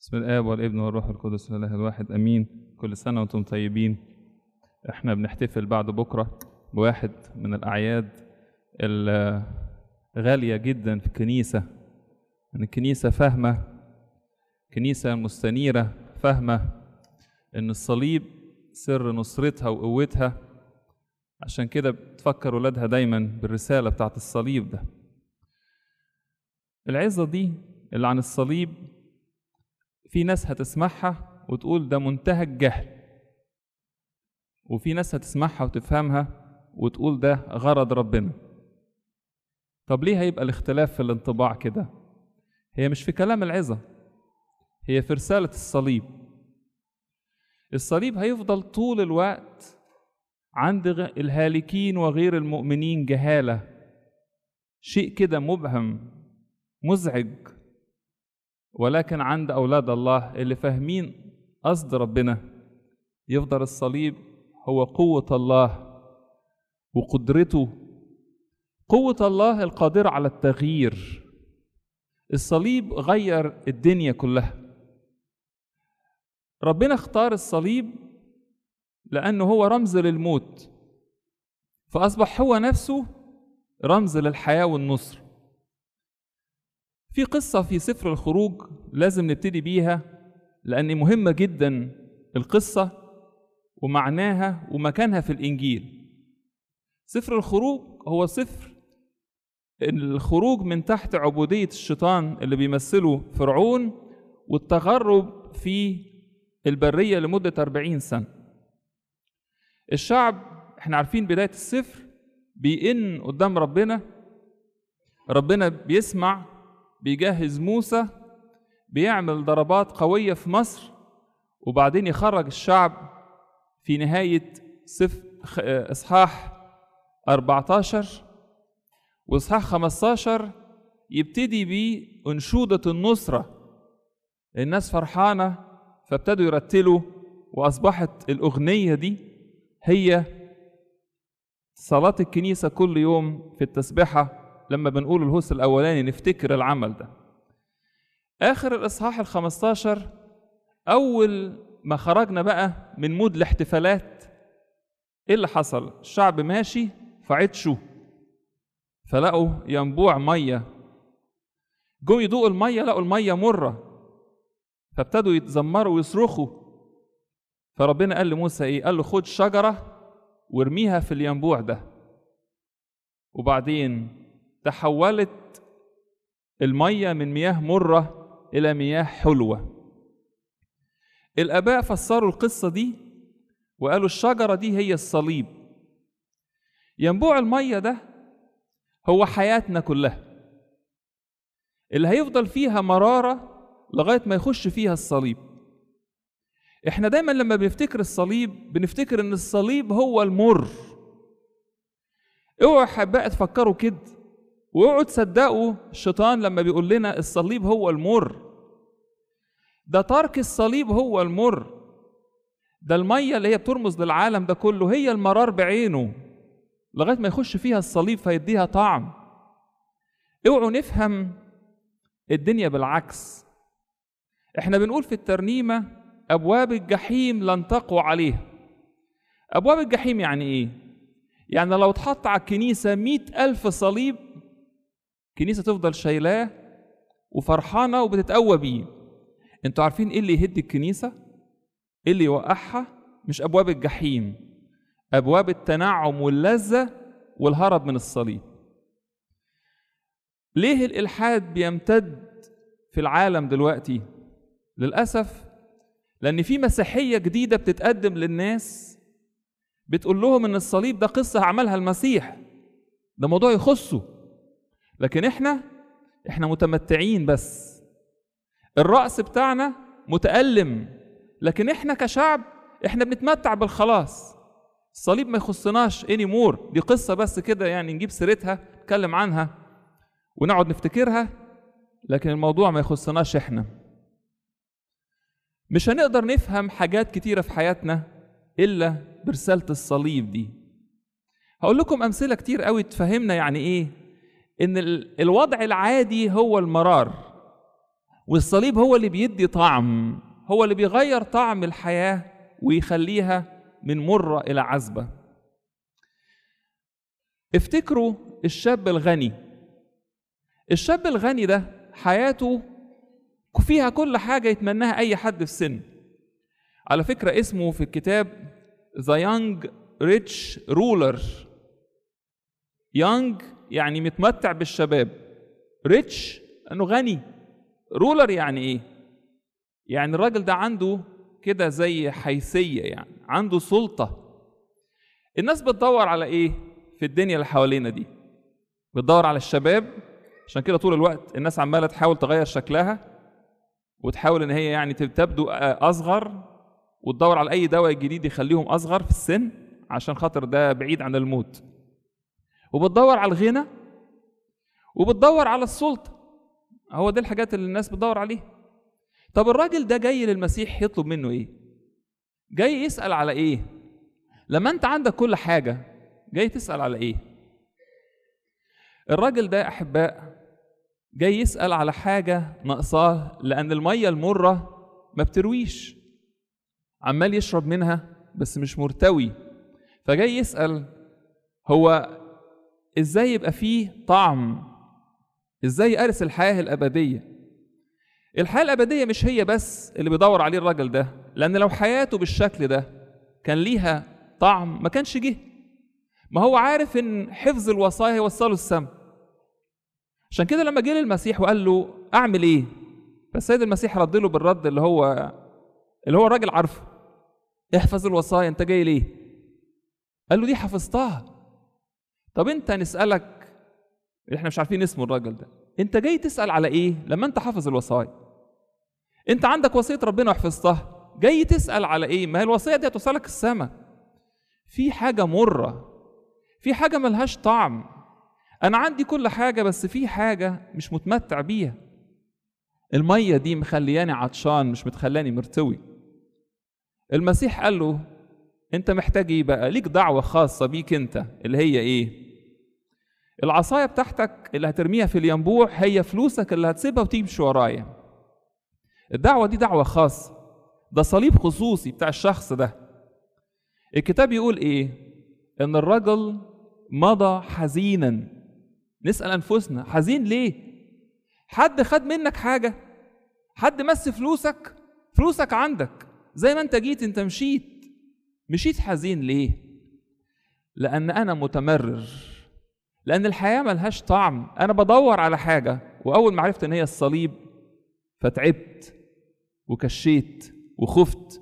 بسم الآب والابن والروح القدس الإله الواحد أمين كل سنة وأنتم طيبين إحنا بنحتفل بعد بكرة بواحد من الأعياد الغالية جدا في الكنيسة إن الكنيسة فاهمة كنيسة مستنيرة فاهمة إن الصليب سر نصرتها وقوتها عشان كده بتفكر ولادها دايما بالرسالة بتاعت الصليب ده العظة دي اللي عن الصليب في ناس هتسمعها وتقول ده منتهى الجهل وفي ناس هتسمعها وتفهمها وتقول ده غرض ربنا طب ليه هيبقى الاختلاف في الانطباع كده هي مش في كلام العظة هي في رسالة الصليب الصليب هيفضل طول الوقت عند الهالكين وغير المؤمنين جهالة شيء كده مبهم مزعج ولكن عند أولاد الله اللي فاهمين قصد ربنا يفضل الصليب هو قوة الله وقدرته قوة الله القادرة على التغيير الصليب غير الدنيا كلها ربنا اختار الصليب لأنه هو رمز للموت فأصبح هو نفسه رمز للحياة والنصر في قصة في سفر الخروج لازم نبتدي بيها لأن مهمة جدا القصة ومعناها ومكانها في الإنجيل سفر الخروج هو سفر الخروج من تحت عبودية الشيطان اللي بيمثله فرعون والتغرب في البرية لمدة أربعين سنة الشعب احنا عارفين بداية السفر بيئن قدام ربنا ربنا بيسمع بيجهز موسى بيعمل ضربات قوية في مصر وبعدين يخرج الشعب في نهاية سفر إصحاح 14 وإصحاح 15 يبتدي بأنشودة النصرة الناس فرحانة فابتدوا يرتلوا وأصبحت الأغنية دي هي صلاة الكنيسة كل يوم في التسبحة لما بنقول الهوس الأولاني نفتكر العمل ده آخر الإصحاح الخمستاشر أول ما خرجنا بقى من مود الاحتفالات إيه اللي حصل؟ الشعب ماشي فعطشوا فلقوا ينبوع مية جم يدوقوا المية لقوا المية مرة فابتدوا يتذمروا ويصرخوا فربنا قال لموسى ايه؟ قال له خد شجرة وارميها في الينبوع ده وبعدين تحولت المية من مياه مرة إلى مياه حلوة الآباء فسروا القصة دي وقالوا الشجرة دي هي الصليب ينبوع المية ده هو حياتنا كلها اللي هيفضل فيها مرارة لغاية ما يخش فيها الصليب احنا دايما لما بنفتكر الصليب بنفتكر ان الصليب هو المر اوعوا حباء تفكروا كده واوعوا تصدقوا الشيطان لما بيقول لنا الصليب هو المر ده ترك الصليب هو المر ده المية اللي هي بترمز للعالم ده كله هي المرار بعينه لغاية ما يخش فيها الصليب فيديها طعم اوعوا نفهم الدنيا بالعكس احنا بنقول في الترنيمة أبواب الجحيم لن تقوى عليها أبواب الجحيم يعني إيه؟ يعني لو اتحط على الكنيسة مئة ألف صليب كنيسة تفضل شايلاه وفرحانة وبتتقوى بيه انتوا عارفين ايه اللي يهد الكنيسة؟ ايه اللي يوقعها؟ مش أبواب الجحيم أبواب التنعم واللذة والهرب من الصليب ليه الإلحاد بيمتد في العالم دلوقتي؟ للأسف لأن في مسيحية جديدة بتتقدم للناس بتقول لهم إن الصليب ده قصة عملها المسيح ده موضوع يخصه لكن إحنا إحنا متمتعين بس الرأس بتاعنا متألم لكن إحنا كشعب إحنا بنتمتع بالخلاص الصليب ما يخصناش اني مور دي قصة بس كده يعني نجيب سيرتها نتكلم عنها ونقعد نفتكرها لكن الموضوع ما يخصناش إحنا مش هنقدر نفهم حاجات كتيرة في حياتنا إلا برسالة الصليب دي هقول لكم أمثلة كتير قوي تفهمنا يعني إيه إن الوضع العادي هو المرار والصليب هو اللي بيدي طعم هو اللي بيغير طعم الحياة ويخليها من مرة إلى عذبة افتكروا الشاب الغني الشاب الغني ده حياته فيها كل حاجة يتمناها أي حد في سن على فكرة اسمه في الكتاب The Young Rich Ruler Young يعني متمتع بالشباب ريتش انه غني رولر يعني ايه يعني الراجل ده عنده كده زي حيثيه يعني عنده سلطه الناس بتدور على ايه في الدنيا اللي حوالينا دي بتدور على الشباب عشان كده طول الوقت الناس عماله تحاول تغير شكلها وتحاول ان هي يعني تبدو اصغر وتدور على اي دواء جديد يخليهم اصغر في السن عشان خاطر ده بعيد عن الموت وبتدور على الغنى وبتدور على السلطه هو دي الحاجات اللي الناس بتدور عليها طب الراجل ده جاي للمسيح يطلب منه ايه جاي يسال على ايه لما انت عندك كل حاجه جاي تسال على ايه الراجل ده يا احباء جاي يسال على حاجه ناقصاه لان الميه المره ما بترويش عمال يشرب منها بس مش مرتوي فجاي يسال هو ازاي يبقى فيه طعم ازاي ارث الحياه الابديه الحياه الابديه مش هي بس اللي بيدور عليه الراجل ده لان لو حياته بالشكل ده كان ليها طعم ما كانش جه ما هو عارف ان حفظ الوصايا يوصله السما عشان كده لما جه للمسيح وقال له اعمل ايه فالسيد المسيح رد له بالرد اللي هو اللي هو الراجل عارفه احفظ الوصايا انت جاي ليه قال له دي حفظتها طب انت نسالك احنا مش عارفين اسمه الراجل ده انت جاي تسال على ايه لما انت حافظ الوصايا انت عندك وصيه ربنا وحفظتها جاي تسال على ايه ما هي الوصيه دي هتوصلك السما في حاجه مره في حاجه ملهاش طعم انا عندي كل حاجه بس في حاجه مش متمتع بيها الميه دي مخلياني عطشان مش متخلاني مرتوي المسيح قال له انت محتاج ايه بقى ليك دعوه خاصه بيك انت اللي هي ايه العصايه بتاعتك اللي هترميها في الينبوع هي فلوسك اللي هتسيبها وتمشي ورايا الدعوه دي دعوه خاصه ده صليب خصوصي بتاع الشخص ده الكتاب يقول ايه ان الرجل مضى حزينا نسال انفسنا حزين ليه حد خد منك حاجه حد مس فلوسك فلوسك عندك زي ما انت جيت انت مشيت مشيت حزين ليه لان انا متمرر لان الحياه ملهاش طعم انا بدور على حاجه واول ما عرفت ان هي الصليب فتعبت وكشيت وخفت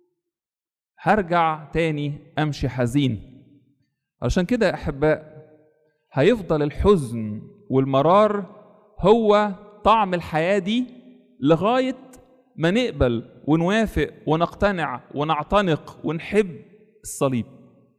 هرجع تاني امشي حزين عشان كده يا احباء هيفضل الحزن والمرار هو طعم الحياه دي لغايه ما نقبل ونوافق ونقتنع ونعتنق ونحب الصليب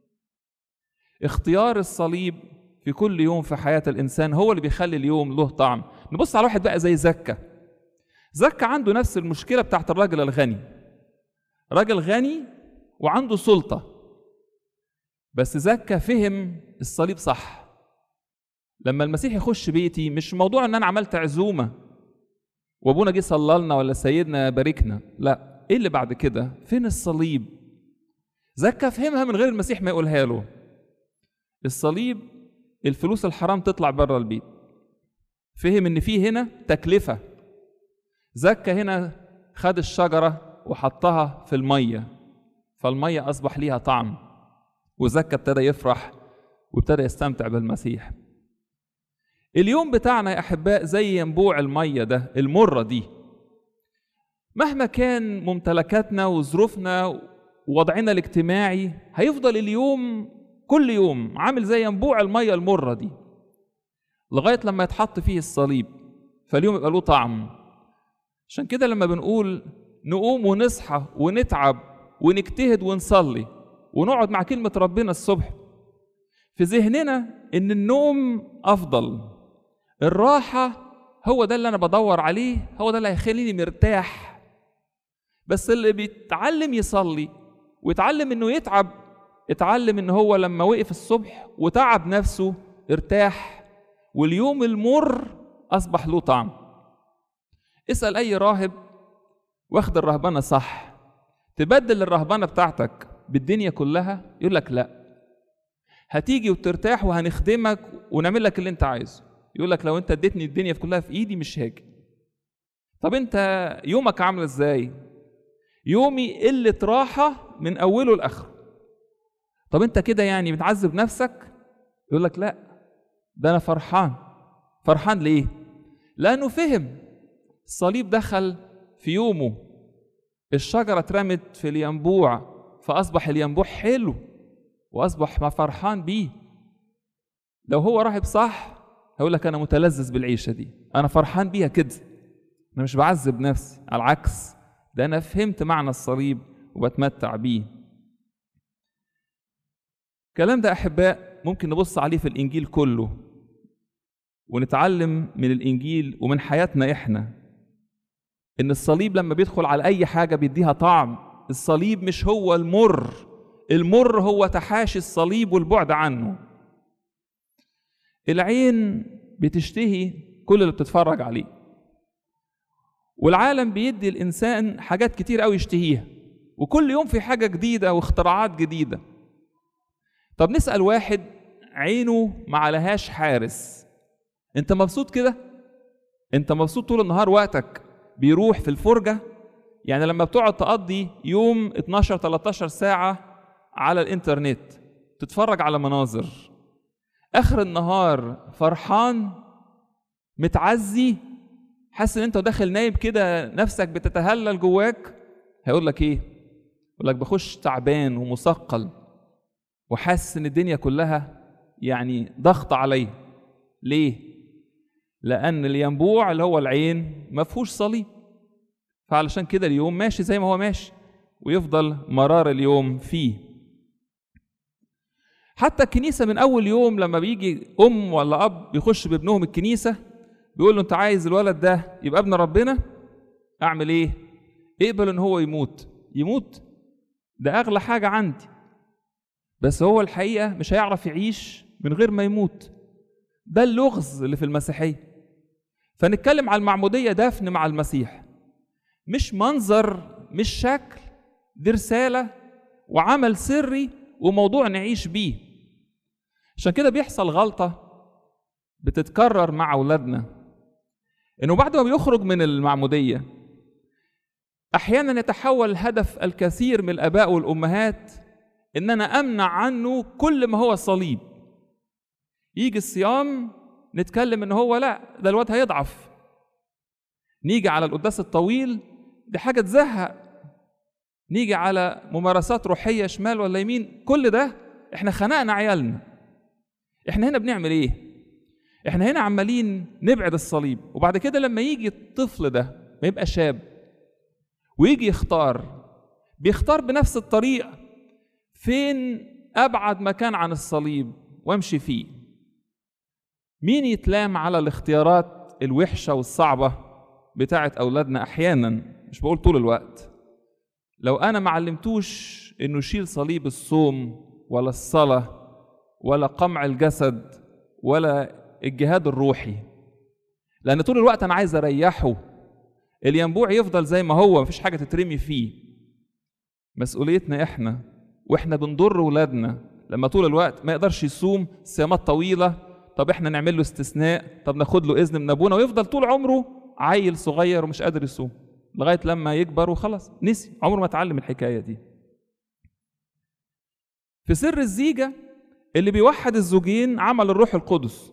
اختيار الصليب في كل يوم في حياة الإنسان هو اللي بيخلي اليوم له طعم نبص على واحد بقى زي زكا زكا عنده نفس المشكلة بتاعت الراجل الغني راجل غني وعنده سلطة بس زكا فهم الصليب صح لما المسيح يخش بيتي مش موضوع ان انا عملت عزومه وابونا جه صلى لنا ولا سيدنا باركنا لا ايه اللي بعد كده فين الصليب زكا فهمها من غير المسيح ما يقولها له الصليب الفلوس الحرام تطلع بره البيت فهم ان في هنا تكلفه زكا هنا خد الشجره وحطها في الميه فالميه اصبح ليها طعم وزكا ابتدى يفرح وابتدى يستمتع بالمسيح اليوم بتاعنا يا احباء زي ينبوع الميه ده المره دي مهما كان ممتلكاتنا وظروفنا ووضعنا الاجتماعي هيفضل اليوم كل يوم عامل زي ينبوع الميه المره دي لغايه لما يتحط فيه الصليب فاليوم يبقى له طعم عشان كده لما بنقول نقوم ونصحى ونتعب ونجتهد ونصلي ونقعد مع كلمه ربنا الصبح في ذهننا ان النوم افضل الراحه هو ده اللي انا بدور عليه هو ده اللي هيخليني مرتاح بس اللي بيتعلم يصلي ويتعلم انه يتعب اتعلم ان هو لما وقف الصبح وتعب نفسه ارتاح واليوم المر اصبح له طعم اسال اي راهب واخد الرهبنه صح تبدل الرهبنه بتاعتك بالدنيا كلها يقول لك لا هتيجي وترتاح وهنخدمك ونعمل لك اللي انت عايزه يقول لك لو انت اديتني الدنيا في كلها في ايدي مش هاجي طب انت يومك عامل ازاي يومي قله راحه من اوله لاخره طب انت كده يعني بتعذب نفسك يقول لك لا ده انا فرحان فرحان ليه لانه فهم الصليب دخل في يومه الشجره اترمت في الينبوع فاصبح الينبوع حلو واصبح ما فرحان بيه لو هو راهب صح هيقول لك انا متلذذ بالعيشه دي انا فرحان بيها كده انا مش بعذب نفسي على العكس ده انا فهمت معنى الصليب وبتمتع بيه الكلام ده احباء ممكن نبص عليه في الانجيل كله ونتعلم من الانجيل ومن حياتنا احنا ان الصليب لما بيدخل على اي حاجه بيديها طعم الصليب مش هو المر المر هو تحاشي الصليب والبعد عنه العين بتشتهي كل اللي بتتفرج عليه والعالم بيدي الانسان حاجات كتير قوي يشتهيها وكل يوم في حاجه جديده واختراعات جديده طب نسال واحد عينه ما عليهاش حارس انت مبسوط كده انت مبسوط طول النهار وقتك بيروح في الفرجه يعني لما بتقعد تقضي يوم 12 13 ساعه على الانترنت تتفرج على مناظر اخر النهار فرحان متعزي حاسس ان انت داخل نايم كده نفسك بتتهلل جواك هيقول لك ايه يقول لك بخش تعبان ومثقل وحاسس ان الدنيا كلها يعني ضغط عليه ليه لان الينبوع اللي هو العين ما فيهوش صليب فعلشان كده اليوم ماشي زي ما هو ماشي ويفضل مرار اليوم فيه حتى الكنيسه من اول يوم لما بيجي ام ولا اب بيخش بابنهم الكنيسه بيقول له انت عايز الولد ده يبقى ابن ربنا اعمل ايه اقبل ان هو يموت يموت ده اغلى حاجه عندي بس هو الحقيقه مش هيعرف يعيش من غير ما يموت ده اللغز اللي في المسيحيه فنتكلم على المعموديه دفن مع المسيح مش منظر مش شكل دي رساله وعمل سري وموضوع نعيش بيه عشان كده بيحصل غلطه بتتكرر مع اولادنا انه بعد ما بيخرج من المعموديه احيانا يتحول هدف الكثير من الاباء والامهات ان انا امنع عنه كل ما هو صليب يجي الصيام نتكلم ان هو لا ده الواد هيضعف نيجي على القداس الطويل دي حاجه تزهق نيجي على ممارسات روحيه شمال ولا يمين كل ده احنا خنقنا عيالنا احنا هنا بنعمل ايه احنا هنا عمالين نبعد الصليب وبعد كده لما يجي الطفل ده ما يبقى شاب ويجي يختار بيختار بنفس الطريقه فين ابعد مكان عن الصليب وامشي فيه مين يتلام على الاختيارات الوحشه والصعبه بتاعه اولادنا احيانا مش بقول طول الوقت لو انا ما علمتوش انه يشيل صليب الصوم ولا الصلاه ولا قمع الجسد ولا الجهاد الروحي لان طول الوقت انا عايز اريحه الينبوع يفضل زي ما هو مفيش حاجه تترمي فيه مسؤوليتنا احنا واحنا بنضر ولادنا لما طول الوقت ما يقدرش يصوم صيامات طويله طب احنا نعمل له استثناء طب ناخد له اذن من ابونا ويفضل طول عمره عيل صغير ومش قادر يصوم لغايه لما يكبر وخلاص نسي عمره ما اتعلم الحكايه دي في سر الزيجه اللي بيوحد الزوجين عمل الروح القدس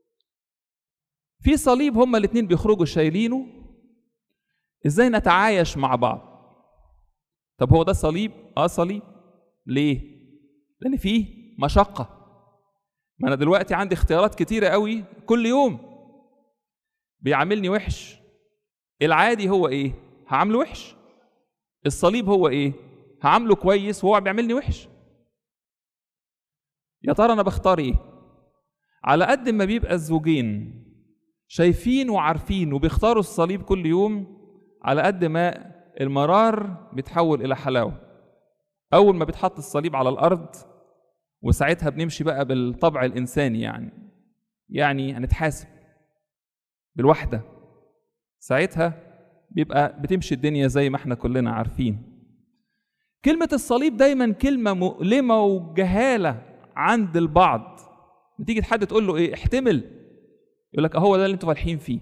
في صليب هما الاتنين بيخرجوا شايلينه ازاي نتعايش مع بعض طب هو ده صليب اه صليب ليه لان فيه مشقه ما انا دلوقتي عندي اختيارات كتيره قوي كل يوم بيعاملني وحش العادي هو ايه هعامله وحش الصليب هو ايه هعامله كويس وهو بيعملني وحش يا ترى انا بختار ايه على قد ما بيبقى الزوجين شايفين وعارفين وبيختاروا الصليب كل يوم على قد ما المرار بيتحول الى حلاوه اول ما بيتحط الصليب على الارض وساعتها بنمشي بقى بالطبع الانساني يعني يعني هنتحاسب بالوحده ساعتها بيبقى بتمشي الدنيا زي ما احنا كلنا عارفين كلمة الصليب دايما كلمة مؤلمة وجهالة عند البعض بتيجي حد تقول له ايه احتمل يقول لك هو ده اللي انتوا فالحين فيه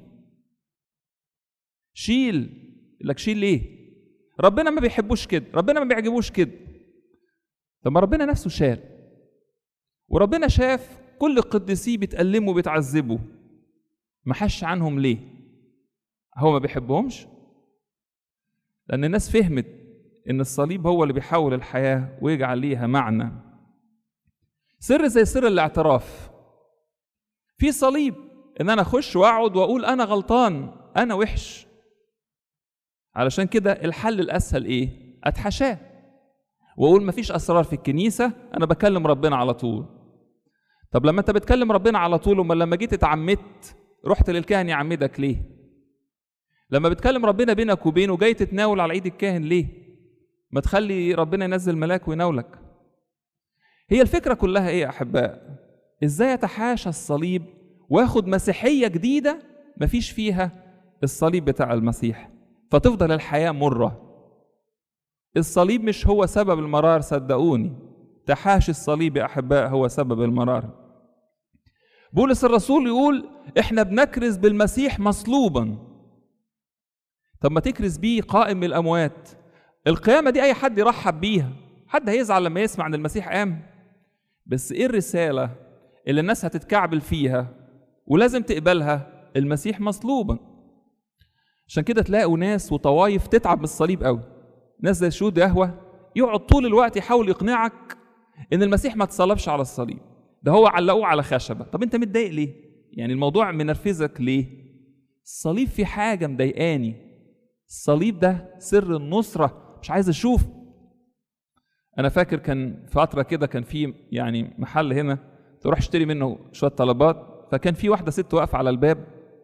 شيل يقول لك شيل ليه ربنا ما بيحبوش كده ربنا ما بيعجبوش كده طب ما ربنا نفسه شال وربنا شاف كل القديسين بيتألموا وبيتعذبوا ما حش عنهم ليه هو ما بيحبهمش لأن الناس فهمت إن الصليب هو اللي بيحول الحياة ويجعل ليها معنى سر زي سر الاعتراف في صليب إن أنا أخش وأقعد وأقول أنا غلطان أنا وحش علشان كده الحل الأسهل إيه؟ أتحشاه وأقول مفيش أسرار في الكنيسة أنا بكلم ربنا على طول طب لما أنت بتكلم ربنا على طول أمال لما جيت اتعمدت رحت للكاهن يعمدك ليه؟ لما بتكلم ربنا بينك وبينه جاي تتناول على ايد الكاهن ليه؟ ما تخلي ربنا ينزل ملاك ويناولك. هي الفكره كلها ايه يا احباء؟ ازاي اتحاشى الصليب واخد مسيحيه جديده مفيش فيها الصليب بتاع المسيح فتفضل الحياه مره. الصليب مش هو سبب المرار صدقوني. تحاشي الصليب يا احباء هو سبب المرار. بولس الرسول يقول احنا بنكرز بالمسيح مصلوبا طب ما تكرز بيه قائم من الاموات القيامه دي اي حد يرحب بيها حد هيزعل لما يسمع ان المسيح قام بس ايه الرساله اللي الناس هتتكعبل فيها ولازم تقبلها المسيح مصلوبا عشان كده تلاقوا ناس وطوايف تتعب من الصليب قوي ناس زي شهود يهوه يقعد طول الوقت يحاول يقنعك ان المسيح ما اتصلبش على الصليب ده هو علقوه على خشبه طب انت متضايق ليه يعني الموضوع منرفزك ليه الصليب في حاجه مضايقاني الصليب ده سر النصره مش عايز اشوف انا فاكر كان فتره كده كان في يعني محل هنا تروح اشتري منه شويه طلبات فكان في واحده ست واقفه على الباب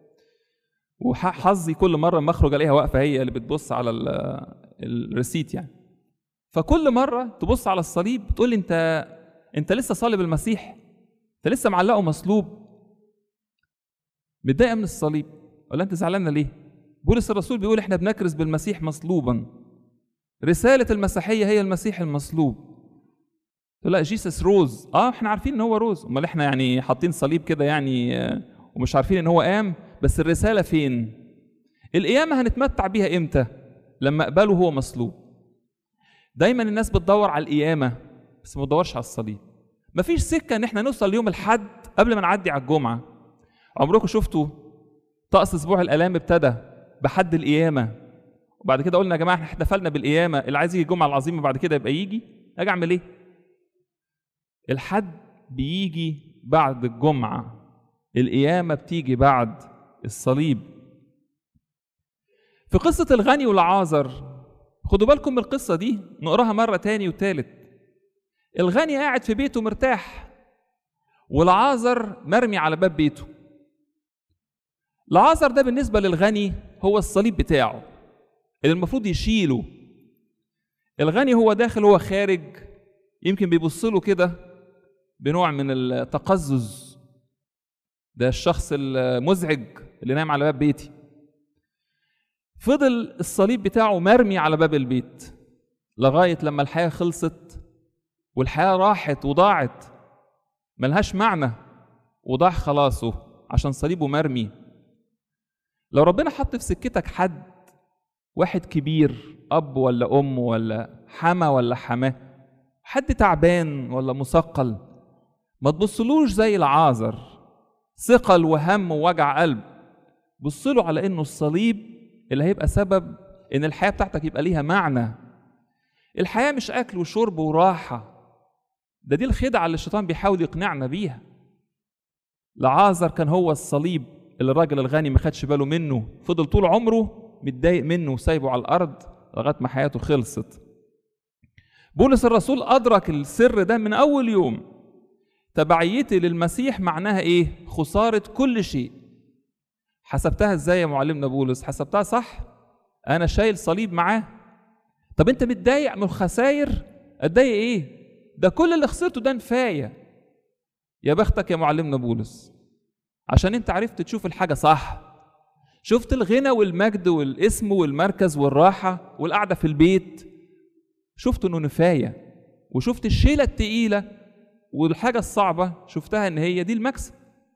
وحظي كل مره ما اخرج الاقيها واقفه هي اللي بتبص على الريسيت يعني فكل مره تبص على الصليب تقول لي انت انت لسه صالب المسيح انت لسه معلقه مصلوب متضايقه من الصليب ولا انت زعلانه ليه بولس الرسول بيقول احنا بنكرز بالمسيح مصلوبا رسالة المسيحية هي المسيح المصلوب لا جيسس روز اه احنا عارفين ان هو روز امال احنا يعني حاطين صليب كده يعني ومش عارفين ان هو قام بس الرسالة فين القيامة هنتمتع بيها امتى لما اقبله هو مصلوب دايما الناس بتدور على القيامة بس ما بتدورش على الصليب مفيش سكة ان احنا نوصل ليوم الحد قبل ما نعدي على الجمعة عمركم شفتوا طقس اسبوع الالام ابتدى بحد القيامه وبعد كده قلنا يا جماعه احنا احتفلنا بالقيامه اللي عايز يجي الجمعه العظيمه بعد كده يبقى يجي اجي اعمل ايه الحد بيجي بعد الجمعه القيامه بتيجي بعد الصليب في قصه الغني والعازر خدوا بالكم من القصه دي نقراها مره تاني وتالت الغني قاعد في بيته مرتاح والعازر مرمي على باب بيته العازر ده بالنسبة للغني هو الصليب بتاعه اللي المفروض يشيله الغني هو داخل هو خارج يمكن بيبص له كده بنوع من التقزز ده الشخص المزعج اللي نايم على باب بيتي فضل الصليب بتاعه مرمي على باب البيت لغاية لما الحياة خلصت والحياة راحت وضاعت ملهاش معنى وضاع خلاصه عشان صليبه مرمي لو ربنا حط في سكتك حد واحد كبير اب ولا ام ولا حما ولا حماه حد تعبان ولا مثقل ما تبصلوش زي العازر ثقل وهم ووجع قلب بص له على انه الصليب اللي هيبقى سبب ان الحياه بتاعتك يبقى ليها معنى الحياه مش اكل وشرب وراحه ده دي الخدعه اللي الشيطان بيحاول يقنعنا بيها لعازر كان هو الصليب اللي الراجل الغني ما خدش باله منه فضل طول عمره متضايق منه وسايبه على الارض لغايه ما حياته خلصت بولس الرسول ادرك السر ده من اول يوم تبعيتي للمسيح معناها ايه خساره كل شيء حسبتها ازاي يا معلمنا بولس حسبتها صح انا شايل صليب معاه طب انت متضايق من الخساير اتضايق ايه ده كل اللي خسرته ده نفايه يا بختك يا معلمنا بولس عشان انت عرفت تشوف الحاجه صح شفت الغنى والمجد والاسم والمركز والراحة والقعدة في البيت شفت انه نفاية وشفت الشيلة التقيلة والحاجة الصعبة شفتها ان هي دي المكسب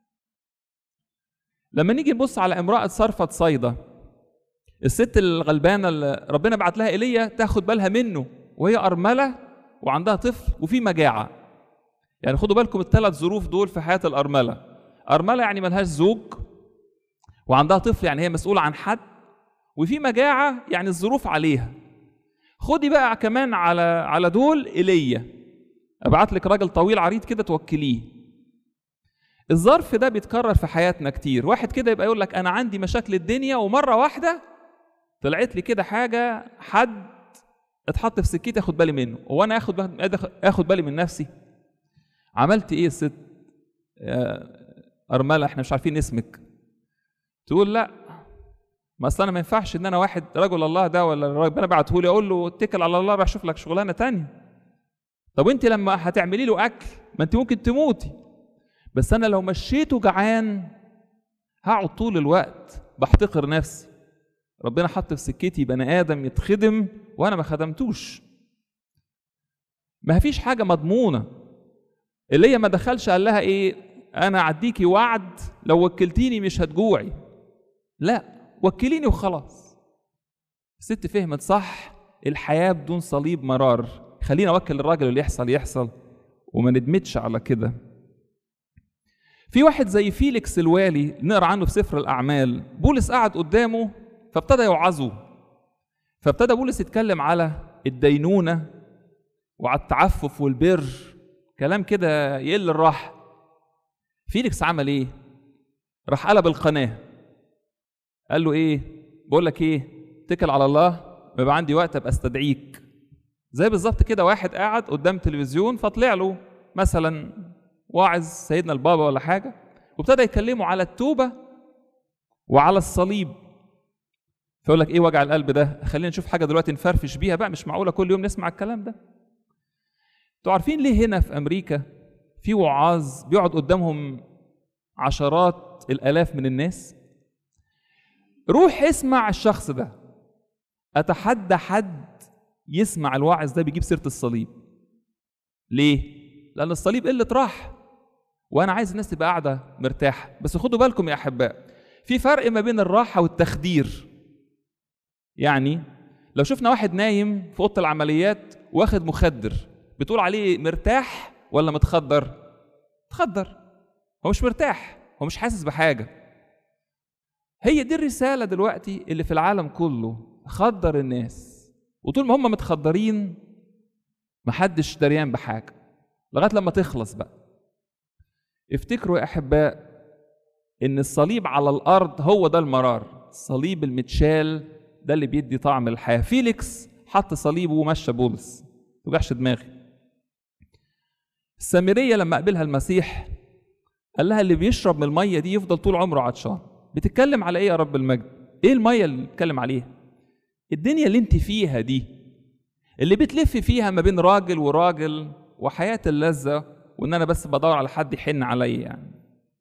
لما نيجي نبص على امرأة صرفت صيدا الست الغلبانة اللي ربنا بعت لها ايليا تاخد بالها منه وهي أرملة وعندها طفل وفي مجاعة يعني خدوا بالكم الثلاث ظروف دول في حياة الأرملة أرملة يعني ملهاش زوج وعندها طفل يعني هي مسؤولة عن حد وفي مجاعة يعني الظروف عليها خدي بقى كمان على على دول ايليا ابعت لك راجل طويل عريض كده توكليه الظرف ده بيتكرر في حياتنا كتير واحد كده يبقى يقول لك انا عندي مشاكل الدنيا ومره واحده طلعت لي كده حاجه حد اتحط في سكتي اخد بالي منه هو انا اخد اخد بالي من نفسي عملت ايه يا ست يا ارمله احنا مش عارفين اسمك تقول لا ما اصل انا ما ينفعش ان انا واحد رجل الله ده ولا ربنا بعته لي اقول له اتكل على الله روح شوف لك شغلانه تانية طب وانت لما هتعملي له اكل ما انت ممكن تموتي بس انا لو مشيته جعان هقعد طول الوقت بحتقر نفسي ربنا حط في سكتي بني ادم يتخدم وانا ما خدمتوش ما فيش حاجه مضمونه اللي هي ما دخلش قال لها ايه انا اعديكي وعد لو وكلتيني مش هتجوعي لا وكليني وخلاص الست فهمت صح الحياه بدون صليب مرار خلينا اوكل الراجل اللي يحصل يحصل وما ندمتش على كده في واحد زي فيليكس الوالي نقرا عنه في سفر الاعمال بولس قعد قدامه فابتدى يوعظه فابتدى بولس يتكلم على الدينونه وعلى التعفف والبر كلام كده يقل الراحه فيليكس عمل ايه راح قلب القناه قال له ايه بقول لك ايه اتكل على الله بيبقى عندي وقت ابقى استدعيك زي بالظبط كده واحد قاعد قدام تلفزيون فطلع له مثلا واعظ سيدنا البابا ولا حاجه وابتدى يكلمه على التوبه وعلى الصليب فيقول لك ايه وجع القلب ده خلينا نشوف حاجه دلوقتي نفرفش بيها بقى مش معقوله كل يوم نسمع الكلام ده انتوا عارفين ليه هنا في امريكا في وعاظ بيقعد قدامهم عشرات الالاف من الناس روح اسمع الشخص ده اتحدى حد يسمع الواعظ ده بيجيب سيره الصليب ليه لان الصليب قله راحه وانا عايز الناس تبقى قاعده مرتاحه بس خدوا بالكم يا احباء في فرق ما بين الراحه والتخدير يعني لو شفنا واحد نايم في اوضه العمليات واخد مخدر بتقول عليه مرتاح ولا متخدر متخدر هو مش مرتاح هو مش حاسس بحاجه هي دي الرساله دلوقتي اللي في العالم كله خدر الناس وطول ما هم متخدرين محدش دريان بحاجه لغايه لما تخلص بقى افتكروا يا احباء ان الصليب على الارض هو ده المرار الصليب المتشال ده اللي بيدي طعم الحياه فيليكس حط صليبه ومشى بولس توجعش دماغي السامريه لما قابلها المسيح قال لها اللي بيشرب من الميه دي يفضل طول عمره عطشان بتتكلم على ايه يا رب المجد ايه الميه اللي بتتكلم عليها الدنيا اللي انت فيها دي اللي بتلف فيها ما بين راجل وراجل وحياة اللذة وإن أنا بس بدور على حد يحن عليا يعني.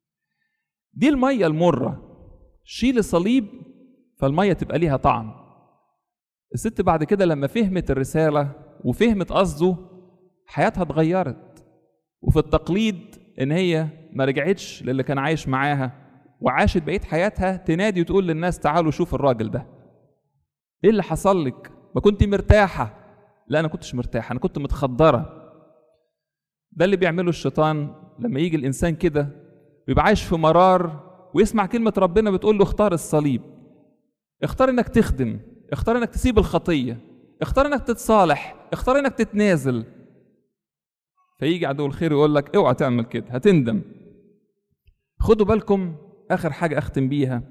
دي المية المرة شيل الصليب فالمية تبقى ليها طعم. الست بعد كده لما فهمت الرسالة وفهمت قصده حياتها اتغيرت وفي التقليد إن هي ما رجعتش للي كان عايش معاها وعاشت بقية حياتها تنادي وتقول للناس تعالوا شوف الراجل ده. إيه اللي حصل لك؟ ما كنت مرتاحة. لا أنا كنتش مرتاحة، أنا كنت متخدرة. ده اللي بيعمله الشيطان لما يجي الانسان كده ويبقى عايش في مرار ويسمع كلمه ربنا بتقول له اختار الصليب اختار انك تخدم اختار انك تسيب الخطيه اختار انك تتصالح اختار انك تتنازل فيجي عدو الخير يقول لك اوعى تعمل كده هتندم خدوا بالكم اخر حاجه اختم بيها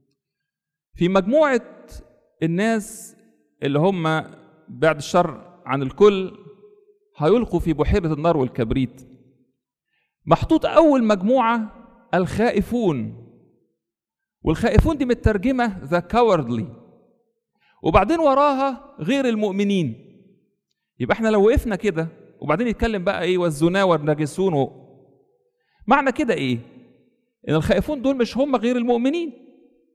في مجموعه الناس اللي هم بعد الشر عن الكل هيلقوا في بحيرة النار والكبريت محطوط أول مجموعة الخائفون والخائفون دي مترجمة ذا كاوردلي وبعدين وراها غير المؤمنين يبقى احنا لو وقفنا كده وبعدين يتكلم بقى ايه والزنا والنجسون و... معنى كده ايه ان الخائفون دول مش هم غير المؤمنين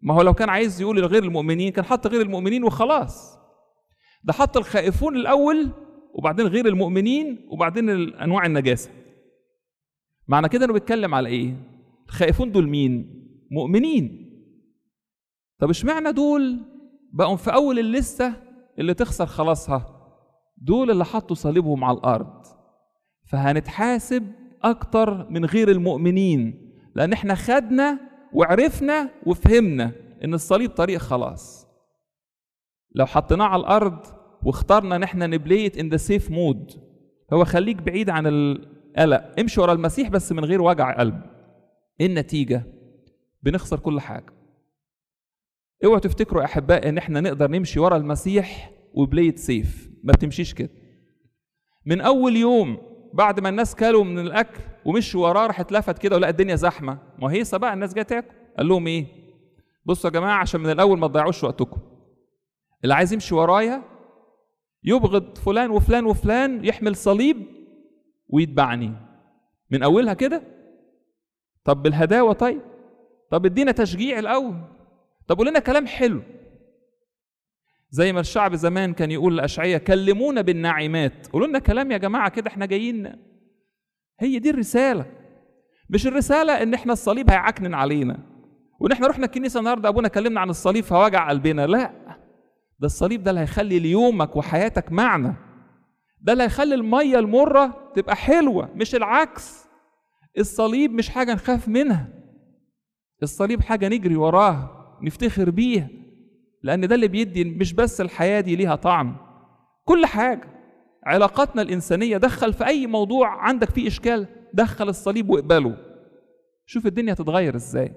ما هو لو كان عايز يقول غير المؤمنين كان حط غير المؤمنين وخلاص ده حط الخائفون الاول وبعدين غير المؤمنين وبعدين انواع النجاسه معنى كده انه بيتكلم على ايه الخائفون دول مين مؤمنين طب اشمعنى دول بقوا في اول الليسته اللي تخسر خلاصها دول اللي حطوا صليبهم على الارض فهنتحاسب اكتر من غير المؤمنين لان احنا خدنا وعرفنا وفهمنا ان الصليب طريق خلاص لو حطيناه على الارض واخترنا ان احنا نبليت ان ذا سيف مود هو خليك بعيد عن القلق امشي ورا المسيح بس من غير وجع قلب ايه النتيجه بنخسر كل حاجه اوعوا تفتكروا يا احبائي ان احنا نقدر نمشي ورا المسيح وبليت سيف ما بتمشيش كده من اول يوم بعد ما الناس كلوا من الاكل ومشوا وراه راح اتلفت كده ولقى الدنيا زحمه ما هي بقى الناس جايه تاكل قال لهم ايه بصوا يا جماعه عشان من الاول ما تضيعوش وقتكم اللي عايز يمشي ورايا يبغض فلان وفلان وفلان يحمل صليب ويتبعني من اولها كده طب بالهداوه طيب طب ادينا تشجيع الاول طب قول لنا كلام حلو زي ما الشعب زمان كان يقول لأشعية كلمونا بالناعمات قولوا لنا كلام يا جماعة كده احنا جايين هي دي الرسالة مش الرسالة ان احنا الصليب هيعكنن علينا وان احنا رحنا الكنيسة النهاردة ابونا كلمنا عن الصليب فوجع قلبنا لا ده الصليب ده اللي هيخلي ليومك وحياتك معنى ده اللي هيخلي المية المرة تبقى حلوة مش العكس الصليب مش حاجة نخاف منها الصليب حاجة نجري وراها نفتخر بيها لأن ده اللي بيدي مش بس الحياة دي ليها طعم كل حاجة علاقاتنا الإنسانية دخل في أي موضوع عندك فيه إشكال دخل الصليب واقبله شوف الدنيا تتغير إزاي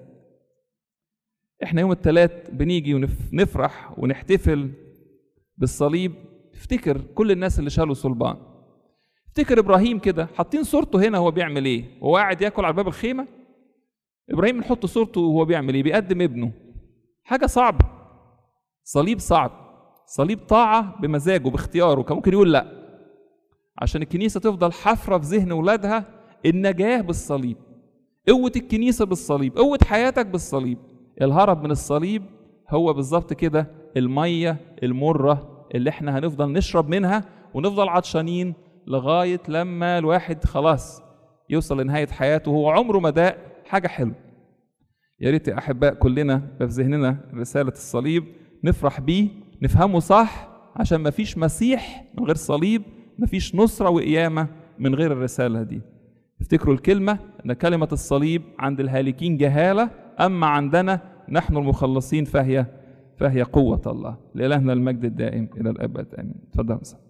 إحنا يوم الثلاث بنيجي ونفرح ونحتفل بالصليب افتكر كل الناس اللي شالوا صلبان افتكر إبراهيم كده حاطين صورته هنا هو بيعمل إيه وهو قاعد ياكل على باب الخيمة إبراهيم نحط صورته وهو بيعمل إيه بيقدم ابنه حاجة صعبة صليب صعب صليب طاعة بمزاجه باختياره كان ممكن يقول لا عشان الكنيسة تفضل حفرة في ذهن ولادها النجاة بالصليب قوة الكنيسة بالصليب قوة حياتك بالصليب الهرب من الصليب هو بالظبط كده المية المرة اللي احنا هنفضل نشرب منها ونفضل عطشانين لغاية لما الواحد خلاص يوصل لنهاية حياته وهو عمره ما داق حاجة حلوة يا ريت يا أحباء كلنا في ذهننا رسالة الصليب نفرح بيه نفهمه صح عشان مفيش مسيح من غير صليب مفيش نصرة وقيامة من غير الرسالة دي افتكروا الكلمة أن كلمة الصليب عند الهالكين جهالة أما عندنا نحن المخلصين فهي فهي قوة الله لإلهنا المجد الدائم إلى الأبد آمين تفضل